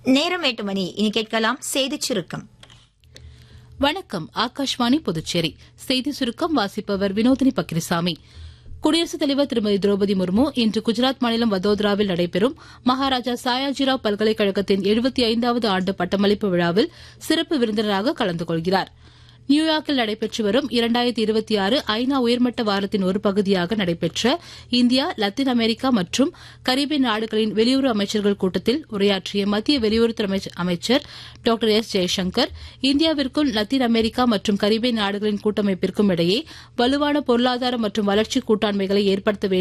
நேரம் எட்டு மணி இனி கேட்கலாம் செய்திச் சுருக்கம் வணக்கம் ஆகாஷ்வாணி புதுச்சேரி செய்தி சுருக்கம் வாசிப்பவர் வினோதினி பக்ரிசாமி குடியரசுத் தலைவர் திருமதி திரௌபதி முர்மு இன்று குஜராத் மாநிலம் வதோதராவில் நடைபெறும் மகாராஜா சாயாஜிராவ் பல்கலைக்கழகத்தின் எழுபத்தி ஐந்தாவது ஆண்டு பட்டமளிப்பு விழாவில் சிறப்பு விருந்தினராக கலந்து கொள்கிறார் நியூயார்க்கில் நடைபெற்று வரும் இரண்டாயிரத்தி இருபத்தி ஆறு ஐநா உயர்மட்ட வாரத்தின் ஒரு பகுதியாக நடைபெற்ற இந்தியா லத்தீன் அமெரிக்கா மற்றும் கரீபியன் நாடுகளின் வெளியுறவு அமைச்சர்கள் கூட்டத்தில் உரையாற்றிய மத்திய வெளியுறவுத்துறை அமைச்சர் டாக்டர் எஸ் ஜெய்சங்கர் இந்தியாவிற்கும் லத்தீன் அமெரிக்கா மற்றும் கரீபியன் நாடுகளின் கூட்டமைப்பிற்கும் இடையே வலுவான பொருளாதார மற்றும் வளர்ச்சி கூட்டாண்மைகளை ஏற்படுத்த